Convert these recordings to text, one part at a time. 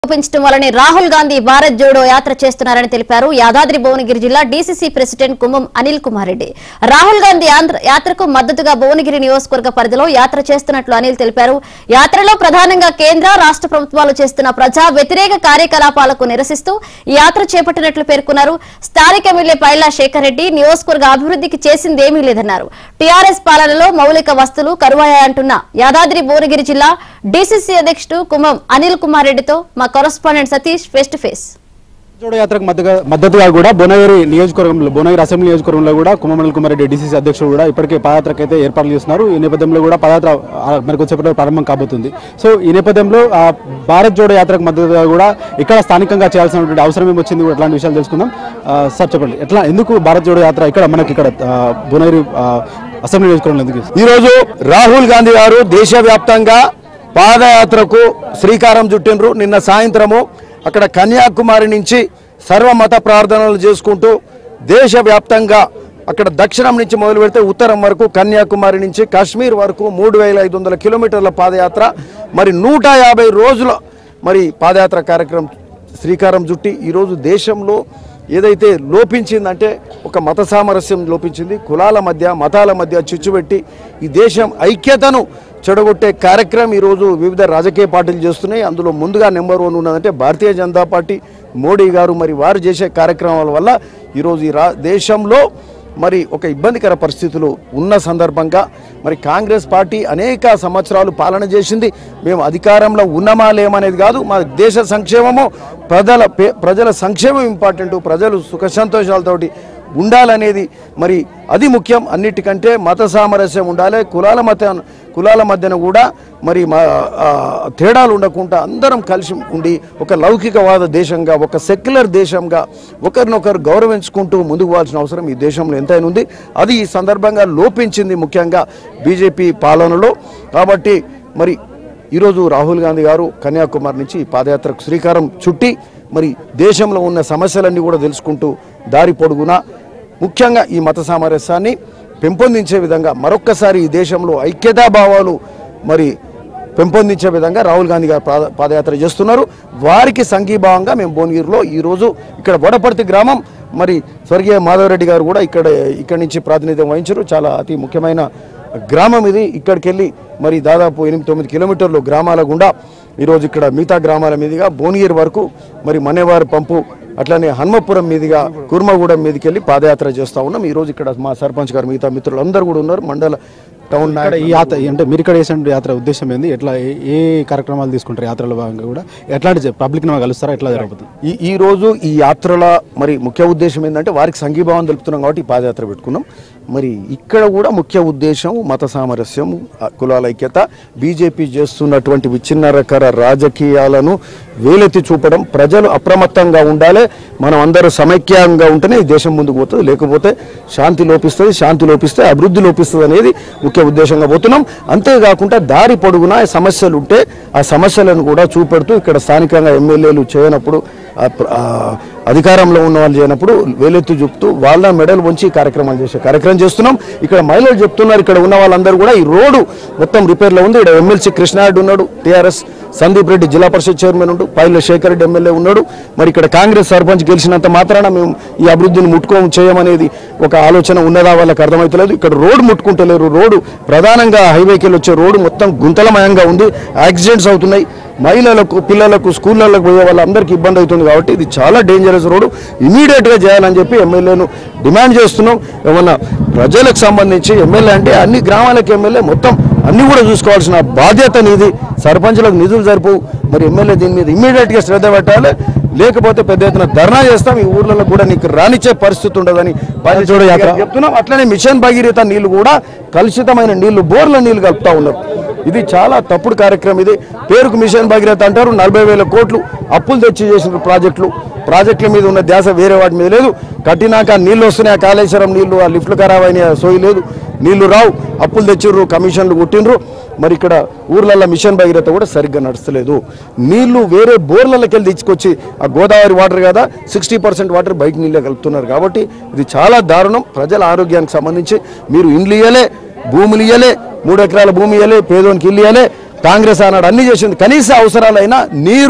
ఆరోపించడం వల్లనే రాహుల్ గాంధీ భారత్ జోడో యాత్ర చేస్తున్నారని తెలిపారు యాదాద్రి భువనగిరి జిల్లా డీసీసీ ప్రెసిడెంట్ కుంభం అనిల్ కుమార్ రెడ్డి రాహుల్ గాంధీ ఆంధ్ర- యాత్రకు మద్దతుగా భువనగిరి నియోజకవర్గ పరిధిలో యాత్ర చేస్తున్నట్లు అనిల్ తెలిపారు యాత్రలో ప్రధానంగా కేంద్ర రాష్ట్ర ప్రభుత్వాలు చేస్తున్న ప్రజా వ్యతిరేక కార్యకలాపాలకు నిరసిస్తూ ఈ యాత్ర చేపట్టినట్లు పేర్కొన్నారు స్థానిక ఎమ్మెల్యే పైలా శేఖర్ రెడ్డి నియోజకవర్గ అభివృద్ధికి చేసిందేమీ లేదన్నారు టీఆర్ఎస్ పాలనలో మౌలిక వస్తువులు కరువయ్యాయంటున్న యాదాద్రి భువనగిరి జిల్లా డీసీసీ అధ్యక్షుడు కుంభం అనిల్ కుమార్ రెడ్డితో మా correspondent Satish face to face Jodo యాత్రకు మద్దతుగా మద్దతుగా కూడా భువనగిరి నియోజకవర్గంలో భువనగిరి అసెంబ్లీ నియోజకవర్గంలో కూడా కుమ్మమండల కుమార్ రెడ్డి డీసీసీ అధ్యక్షుడు కూడా ఇప్పటికే పాదయాత్రకు అయితే ఏర్పాట్లు చేస్తున్నారు ఈ నేపథ్యంలో కూడా పాదయాత్ర ఆ, మరికొద్ది సేపట్లో ప్రారంభం కాబోతుంది సో ఈ నేపథ్యంలో ఆ, భారత్ జోడో యాత్రకు మద్దతుగా కూడా ఇక్కడ స్థానికంగా చేయాల్సినటువంటి అవసరం ఏమొచ్చింది కూడా ఇట్లాంటి విషయాలు తెలుసుకుందాం ఆ, సార్ చెప్పండి ఎట్లా ఎందుకు భారత్ జోడో యాత్ర ఇక్కడ మనకి ఇక్కడ ఆ, భువనగిరి ఆ, అసెంబ్లీ నియోజకవర్గంలో ఎందుకు చేస్తున్నారు? ఈరోజు రాహుల్ గాంధీ గారు దేశవ్యాప్తంగా పాదయాత్రకు శ్రీకారం చుట్టినరు నిన్న సాయంత్రము అక్కడ కన్యాకుమారి నుంచి సర్వమత ప్రార్థనలు చేసుకుంటూ దేశవ్యాప్తంగా అక్కడ దక్షిణం నుంచి మొదలు పెడితే ఉత్తరం వరకు కన్యాకుమారి నుంచి కాశ్మీర్ వరకు మూడు వేల ఐదు వందల కిలోమీటర్ల పాదయాత్ర మరి నూట యాభై రోజుల మరి పాదయాత్ర కార్యక్రమం శ్రీకారం చుట్టి ఈరోజు దేశంలో ఏదైతే లోపించిందంటే ఒక మత సామరస్యం లోపించింది కులాల మధ్య మతాల మధ్య చిచ్చుపెట్టి ఈ దేశం ఐక్యతను చెడగొట్టే కార్యక్రమం ఈరోజు వివిధ రాజకీయ పార్టీలు చేస్తున్నాయి అందులో ముందుగా నెంబర్ వన్ ఉన్నదంటే భారతీయ జనతా పార్టీ మోడీ గారు మరి వారు చేసే కార్యక్రమాల వల్ల ఈరోజు ఈ రా దేశంలో మరి ఒక ఇబ్బందికర పరిస్థితులు ఉన్న సందర్భంగా మరి కాంగ్రెస్ పార్టీ అనేక సంవత్సరాలు పాలన చేసింది మేము అధికారంలో ఉన్నామా లేమనేది కాదు మా దేశ సంక్షేమము ప్రజల పే- ప్రజల సంక్షేమం ఇంపార్టెంట్ ప్రజలు సుఖ సంతోషాలతోటి ఉండాలనేది మరి అది ముఖ్యం అన్నిటికంటే మత సామరస్యం ఉండాలి కులాల మధ్య కులాల మధ్యన కూడా మరి మా ఆ, తేడాలు ఉండకుండా అందరం కలిసి ఉండి ఒక లౌకికవాద దేశంగా ఒక సెక్యులర్ దేశంగా ఒకరినొకరు గౌరవించుకుంటూ ముందుకు పోవాల్సిన అవసరం ఈ దేశంలో ఎంతైనా ఉంది అది ఈ సందర్భంగా లోపించింది ముఖ్యంగా బీజేపీ పాలనలో కాబట్టి మరి ఈరోజు రాహుల్ గాంధీ గారు కన్యాకుమారి నుంచి ఈ పాదయాత్రకు శ్రీకారం చుట్టి మరి దేశంలో ఉన్న సమస్యలన్నీ కూడా తెలుసుకుంటూ దారి పొడుగునా ముఖ్యంగా ఈ మత సామరస్యాన్ని పెంపొందించే విధంగా మరొక్కసారి ఈ దేశంలో ఐక్యతా భావాలు మరి పెంపొందించే విధంగా రాహుల్ గాంధీ గారు పాద పాదయాత్ర చేస్తున్నారు వారికి సంఘీభావంగా మేము భువనగిరిలో ఈరోజు ఇక్కడ వడపర్తి గ్రామం మరి స్వర్గీయ మాధవరెడ్డి గారు కూడా ఇక్కడ ఇక్కడి నుంచి ప్రాతినిధ్యం వహించారు చాలా అతి ముఖ్యమైన గ్రామం ఇది ఇక్కడికి వెళ్ళి మరి దాదాపు ఎనిమిది తొమ్మిది కిలోమీటర్లు గ్రామాల గుండా ఈరోజు ఇక్కడ మిగతా గ్రామాల మీదుగా భువనగిరి వరకు మరి మనేవారి పంపు అట్లానే హన్మపురం మీదుగా కుర్మగూడెం మీదకి వెళ్ళి పాదయాత్ర చేస్తూ ఉన్నాం ఈరోజు ఇక్కడ మా సర్పంచ్ గారు మిగతా మిత్రులు అందరూ కూడా ఉన్నారు మండల టౌన్ ఇక్కడ ఈ యాత్ర అంటే మీరు ఇక్కడ చేసిన యాత్ర ఉద్దేశం ఏంది ఎట్లా ఏ- ఏ కార్యక్రమాలు తీసుకుంటారు యాత్రలో భాగంగా కూడా ఎట్లాంటి పబ్లిక్ కలుస్తారా ఎట్లా జరుగుతుంది ఈ ఈ రోజు ఈ యాత్రల మరి ముఖ్య ఉద్దేశం ఏంటంటే వారికి సంఘీభావం తెలుపుతున్నాం కాబట్టి ఈ పాదయాత్ర పెట్టుకున్నాం మరి ఇక్కడ కూడా ముఖ్య ఉద్దేశం మత సామరస్యం ఆ, కులాల ఐక్యత బీజేపీ చేస్తున్నటువంటి విచ్ఛిన్నరకర రాజకీయాలను వేలెత్తి చూపడం ప్రజలు అప్రమత్తంగా ఉండాలి మనం అందరూ సమైక్యంగా ఉంటేనే ఈ దేశం ముందుకు పోతుంది లేకపోతే శాంతి లోపిస్తుంది శాంతి లోపిస్తే అభివృద్ధి లోపిస్తుంది అనేది ముఖ్య ఉద్దేశంగా పోతున్నాం అంతేకాకుండా దారి పొడుగునా సమస్యలు ఉంటే ఆ సమస్యలను కూడా చూపెడుతూ ఇక్కడ స్థానికంగా ఎమ్మెల్యేలు చేయనప్పుడు ఆ ప్ర- ఆ అధికారంలో ఉన్న వాళ్ళు చేయనప్పుడు వేలెత్తి చూపుతూ వాళ్ళ మెడలు వంచి ఈ కార్యక్రమాలు చేసే కార్యక్రమం చేస్తున్నాం ఇక్కడ మహిళలు చెప్తున్నారు ఇక్కడ ఉన్న వాళ్ళందరూ కూడా ఈ రోడ్డు మొత్తం రిపేర్లో ఉంది ఇక్కడ ఎమ్మెల్సీ కృష్ణారెడ్డి ఉన్నాడు టీఆర్ఎస్ సందీప్ రెడ్డి జిల్లా పరిషత్ చైర్మన్ ఉండు పైల శేఖర్ రెడ్డి ఎమ్మెల్యే ఉన్నాడు మరి ఇక్కడ కాంగ్రెస్ సర్పంచ్ గెలిచినంత మాత్రాన మేము ఈ అభివృద్ధిని ముట్టుకోము చేయమనేది ఒక ఆలోచన ఉన్నదా వాళ్ళకి అర్థమవుతలేదు ఇక్కడ రోడ్డు ముట్టుకుంటలేరు రోడ్డు ప్రధానంగా హైవేకి వెళ్ళి వచ్చే రోడ్డు మొత్తం గుంతలమయంగా ఉంది యాక్సిడెంట్స్ అవుతున్నాయి మహిళలకు పిల్లలకు స్కూళ్ళకు పోయే వాళ్ళందరికీ ఇబ్బంది అవుతుంది కాబట్టి ఇది చాలా డేంజరస్ రోడ్డు ఇమీడియట్గా చేయాలని చెప్పి ఎమ్మెల్యేను డిమాండ్ చేస్తున్నాం ఏమన్నా ప్రజలకు సంబంధించి ఎమ్మెల్యే అంటే అన్ని గ్రామాలకు ఎమ్మెల్యే మొత్తం అన్ని కూడా చూసుకోవాల్సిన బాధ్యత నీది సర్పంచులకు నిధులు సరిపోవు మరి ఎమ్మెల్యే దీని మీద ఇమీడియట్గా శ్రద్ధ పెట్టాలి లేకపోతే పెద్ద ఎత్తున ధర్నా చేస్తాం ఈ ఊర్లలో కూడా నీకు రానిచ్చే పరిస్థితి ఉండదని జోడో యాత్ర. చెప్తున్నాం అట్లనే మిషన్ భగీరథ నీళ్లు కూడా కలుషితమైన నీళ్లు బోర్ల నీళ్లు కలుపుతా ఉన్నారు ఇది చాలా తప్పుడు కార్యక్రమం ఇది పేరుకు మిషన్ భగీరథ అంటారు నలభై వేల కోట్లు అప్పులు తెచ్చి చేసిన ప్రాజెక్టులు ప్రాజెక్టుల మీద ఉన్న ధ్యాస వేరే వాటి మీద లేదు కట్టినాక నీళ్లు వస్తున్నాయి ఆ కాళేశ్వరం నీళ్లు ఆ లిఫ్ట్లు ఖరాబ్ అయినాయి ఆ సోయి లేదు నీళ్లు రావు అప్పులు తెచ్చిర్రు కమిషన్లు కొట్టిండ్రు మరి ఇక్కడ ఊర్లలో మిషన్ భగీరథ కూడా సరిగ్గా నడుస్తలేదు నీళ్లు వేరే బోర్లకి వెళ్ళి తీసుకొచ్చి ఆ గోదావరి వాటర్ కదా సిక్స్టీ పర్సెంట్ వాటర్ బయట నీళ్ళే కలుపుతున్నారు కాబట్టి ఇది చాలా దారుణం ప్రజల ఆరోగ్యానికి సంబంధించి మీరు ఇండ్లు ఇయ్యలే భూములు ఇయ్యలే మూడు ఎకరాల భూమి ఇయ్యలే పేదోనికి ఇల్లు ఇయ్యలే కాంగ్రెస్ ఆనాడు అన్ని చేసింది కనీస అవసరాలైనా నీరు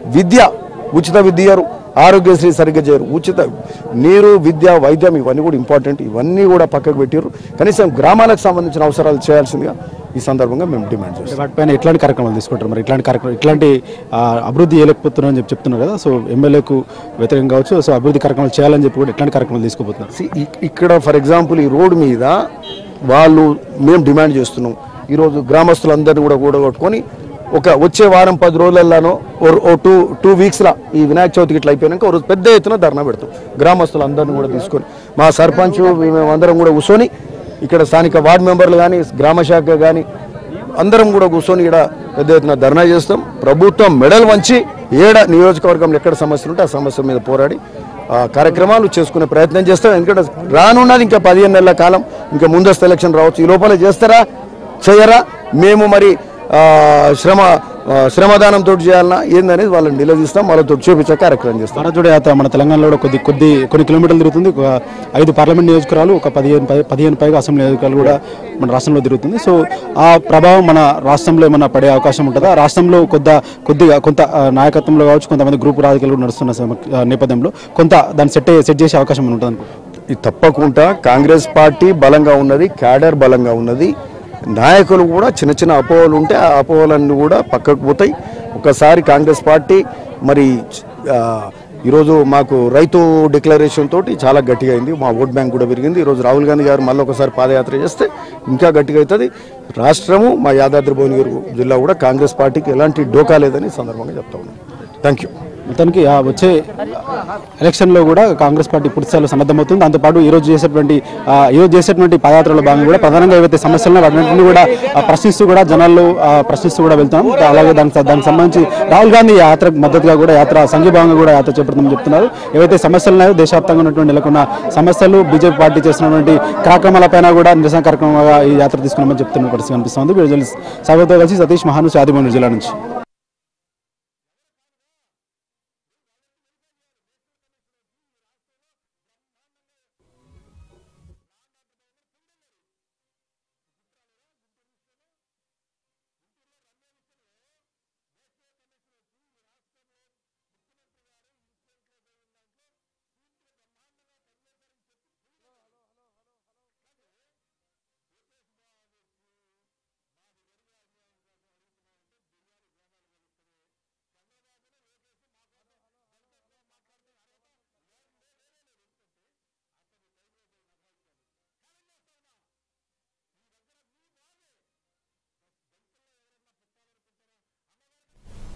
విద్య ఉచిత విద్య ఇయ్యరు ఆరోగ్యశ్రీ సరిగ్గా చేయరు ఉచిత నీరు విద్య వైద్యం ఇవన్నీ కూడా ఇంపార్టెంట్ ఇవన్నీ కూడా పక్కకు పెట్టారు కనీసం గ్రామాలకు సంబంధించిన అవసరాలు చేయాల్సిందిగా ఈ సందర్భంగా మేము డిమాండ్ చేస్తాం వాటిపైన ఎట్లాంటి కార్యక్రమాలు తీసుకుంటారు మరి ఇట్లాంటి కార్యక్రమం ఇట్లాంటి ఆ, అభివృద్ధి చేయలేకపోతున్నారని చెప్పి చెప్తున్నారు కదా సో ఎమ్మెల్యేకు వ్యతిరేకం కావచ్చు సో అభివృద్ధి కార్యక్రమాలు చేయాలని చెప్పి కూడా ఎట్లాంటి కార్యక్రమాలు తీసుకోబోతున్నారు See, ఇ- ఇక్కడ ఫర్ ఎగ్జాంపుల్ ఈ రోడ్డు మీద వాళ్ళు మేము డిమాండ్ చేస్తున్నాం ఈరోజు గ్రామస్తులందరినీ కూడా కూడగొట్టుకొని ఒక వచ్చే వారం పది రోజులలోనో ఓ- ఓ టూ టూ వీక్స్లో ఈ వినాయక చవితికి ఇట్లా అయిపోయాక ఒక రోజు పెద్ద ఎత్తున ధర్నా పెడతాం గ్రామస్తులందరినీ కూడా తీసుకొని మా సర్పంచ్ మేమందరం కూడా కూర్చొని ఇక్కడ స్థానిక వార్డు మెంబర్లు కానీ గ్రామ శాఖ కానీ అందరం కూడా కూర్చొని ఇక్కడ పెద్ద ఎత్తున ధర్నా చేస్తాం ప్రభుత్వం మెడల్ వంచి ఏడ నియోజకవర్గంలో ఎక్కడ సమస్యలు ఉంటే ఆ సమస్య మీద పోరాడి ఆ కార్యక్రమాలు చేసుకునే ప్రయత్నం చేస్తాం ఎందుకంటే రానున్నది ఇంకా పదిహేను నెలల కాలం ఇంకా ముందస్తు ఎలక్షన్ రావచ్చు ఈ లోపల చేస్తారా చేయరా మేము మరి ఆ, శ్రమ ఆ, శ్రమదానంతో చేయాలన్నా ఏందనేది వాళ్ళని నిలదీస్తాం వాళ్ళతో చూపించే కార్యక్రమం చేస్తాం భారతజోడ యాత్ర మన తెలంగాణలో కూడా కొద్ది కొద్ది కొన్ని కిలోమీటర్లు తిరుగుతుంది ఒక ఐదు పార్లమెంట్ నియోజకవర్గాలు ఒక పదిహేను పై- పదిహేను పైగా అసెంబ్లీ నియోజకవర్గాలు కూడా మన రాష్ట్రంలో తిరుగుతుంది సో ఆ ప్రభావం మన రాష్ట్రంలో ఏమన్నా పడే అవకాశం ఉంటుందా రాష్ట్రంలో కొద్ద కొద్దిగా కొంత ఆ, నాయకత్వంలో కావచ్చు కొంతమంది గ్రూప్ రాజకీయాలు కూడా నడుస్తున్న సమ- ఆ, నేపథ్యంలో కొంత దాన్ని సెట్ సెట్ చేసే అవకాశం ఉంటుంది అనుకుంటున్నాను ఇది తప్పకుండా కాంగ్రెస్ పార్టీ బలంగా ఉన్నది క్యాడర్ బలంగా ఉన్నది నాయకులు కూడా చిన్న చిన్న అపోహలు ఉంటే ఆ అపోహలన్నీ కూడా పక్కకు పోతాయి ఒకసారి కాంగ్రెస్ పార్టీ మరి ఆ, ఈరోజు మాకు రైతు డిక్లరేషన్ తోటి చాలా గట్టిగా అయింది మా ఓట్ బ్యాంక్ కూడా పెరిగింది ఈరోజు రాహుల్ గాంధీ గారు మళ్ళీ ఒకసారి పాదయాత్ర చేస్తే ఇంకా గట్టిగా అవుతుంది రాష్ట్రము మా యాదాద్రి భువనగిరి జిల్లా కూడా కాంగ్రెస్ పార్టీకి ఎలాంటి డోకా లేదని ఈ సందర్భంగా చెప్తా ఉన్నాను థ్యాంక్ యూ మొత్తానికి ఆ వచ్చే ఎలక్షన్లో కూడా కాంగ్రెస్ పార్టీ పూర్తి స్థాయిలో సన్నద్ధమవుతుంది దాంతోపాటు ఈ రోజు చేసేటువంటి ఆ, ఈ రోజు చేసేటువంటి పాదయాత్రలో భాగంగా కూడా ప్రధానంగా ఏవైతే సమస్యలు ఉన్నాయో వాటిని కూడా ఆ, ప్రశ్నిస్తూ కూడా జనాల్లో ఆ, ప్రశ్నిస్తూ కూడా వెళ్తున్నాం అలాగే దానికి దానికి సంబంధించి రాహుల్ గాంధీ యాత్రకు మద్దతుగా కూడా యాత్ర సంఘీభావంగా కూడా యాత్ర చేపడుతుందని చెప్తున్నారు ఏవైతే సమస్యలు ఉన్నాయో దేశవ్యాప్తంగా ఉన్నటువంటి నెలకొన్న సమస్యలు బీజేపీ పార్టీ చేస్తున్నటువంటి కార్యక్రమాలపైన కూడా నిరసన కార్యక్రమంగా ఈ యాత్ర తీసుకున్నామని చెప్తున్న పరిస్థితి కనిపిస్తుంది వీడియో జర్నలిస్ట్ సాగర్తో కలిసి సతీష్ మహాను ఆదిమూరు జిల్లా నుంచి